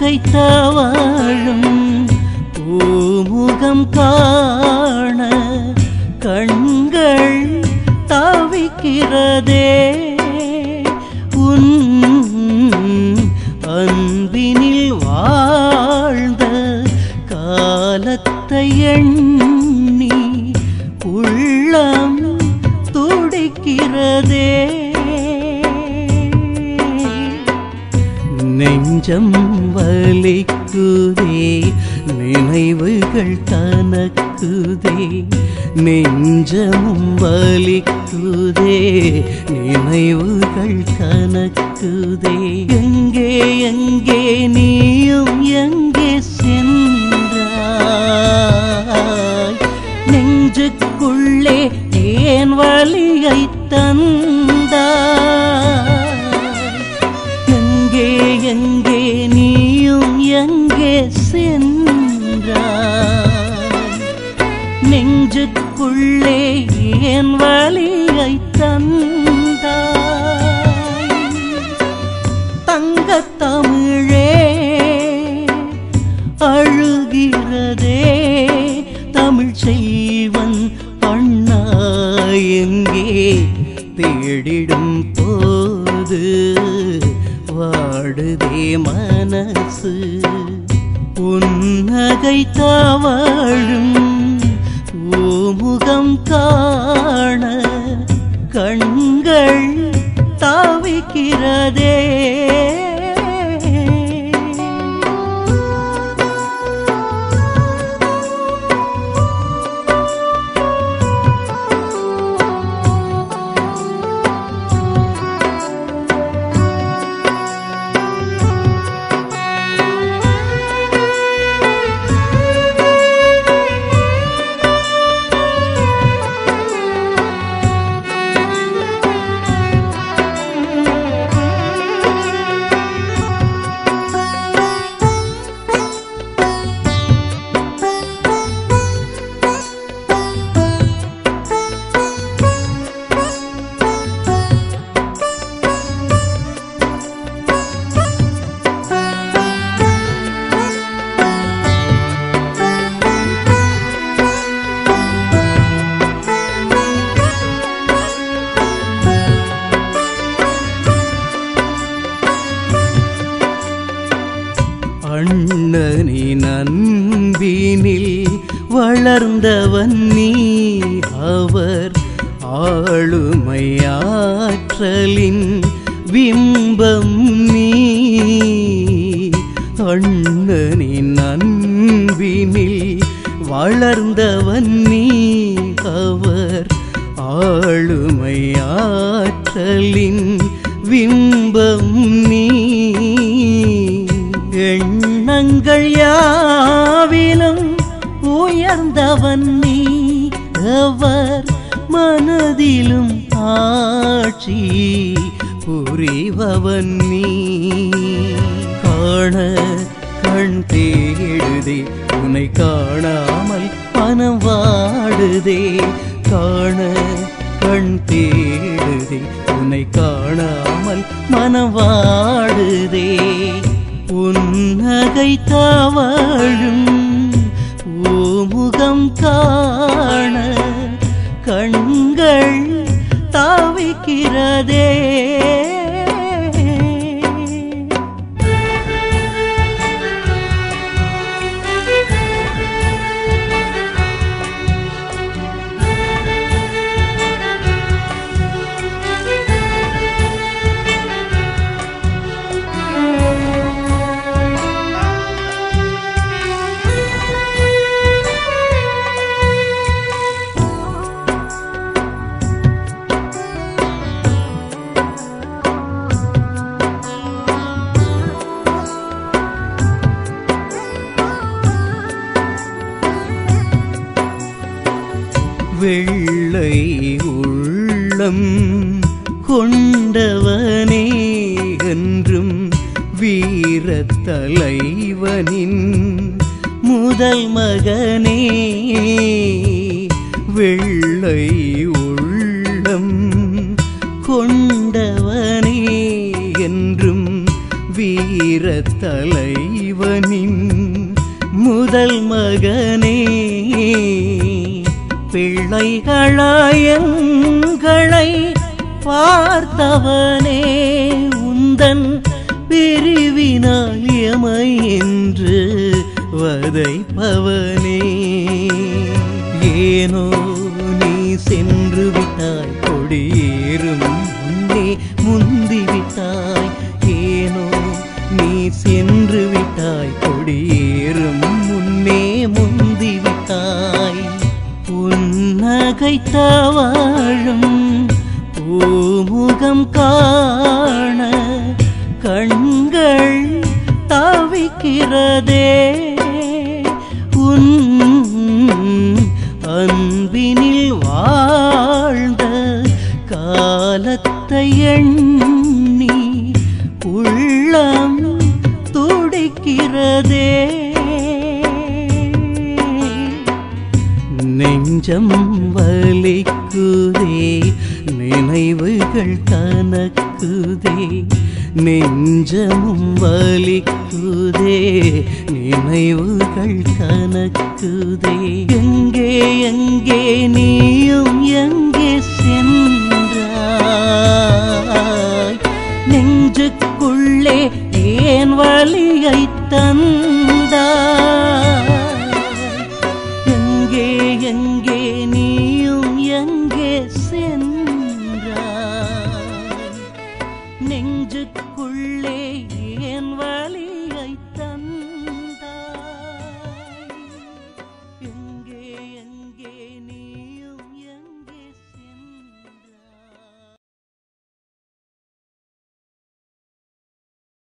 நகைத்தவாழும் பூமுகம் காண கண்கள் தவிக்கிறதே உன் அன்பினில் வாழ்ந்த காலத்தை எண்ணி உள்ளம் துடிக்கிறதே நெஞ்சம் வலிக்குதே நினைவுகள் தனக்குதே நெஞ்சமும் வலிக்குதே நினைவுகள் கனக்குதே எங்கே எங்கே நீயும் எங்கே சென்றாய் நெஞ்சுக்குள்ளே ஏன் வலியை தந்தாய் எங்கே எங்கே நீயும் எங்கே சென்றாய் நெஞ்சுக்குள்ளே ஏன் வலியை தந்தாய் தங்கத் தமிழே அழுகிறதே தமிழ் செல்வன் அண்ணா எங்கே தேடிடும் போது வாடுதே மனசு புன்னகை தவழும் ஓமுகம் காண கண்கள் தாவிக்கிறதே அண்ணனின் அன்பினில் வளர்ந்தவன் நீ அவர் ஆளுமையாற்றலின் பிம்பம் நீ அண்ணனின் அன்பினில் வளர்ந்தவன் நீ அவர் ஆளுமையாற்றலின் பிம்பம் நீ எண்ணங்கள் யாவிலும் உயர்ந்தவன் நீ அவர் மனதிலும் ஆட்சி புரிபவன் நீ காண கண் தேடுதே உன்னை காணாமல் மனம் வாடுதே காண கண் தேடுதே உன்னை காணாமல் மனம் வாடுதே புன்னகை தவழும் பூமுகம் காண கண்கள் தாவிக்கிறதே வெள்ளை உள்ளம் கொண்டவனே என்றும் வீரத் தலைவனின் முதல் மகனே வெள்ளை உள்ளம் கொண்டவனே என்றும் வீரத் தலைவனின் முதல் மகனே பிள்ளைகளாயங்களை பார்த்தவனே உந்தன் பிரிவினால் எமை என்று வதைப்பவனே ஏனோ நீ சென்று விட்டாய் கொடியேறும் முன்னே முந்தி விட்டாய் ஏனோ நீ சென்று விட்டாய் கொடியேறும் முன்னே முந்தி விட்டாய் புன்னகைத்த வாழும் பூமுகம் காண கண்கள் தவிக்கிறதே உன் அன்பினில் வாழ்ந்த காலத்தை எண்ணி உள்ளம் துடிக்கிறதே நெஞ்சம் வலிக்குதே நினைவுகள் கனக்குதே நெஞ்சமும் வலிக்குதே நினைவுகள் கனக்குதே எங்கே எங்கே நீயும் எங்கே சென்றாய் நெஞ்சுக்குள்ளே ஏன் வலியை தந்த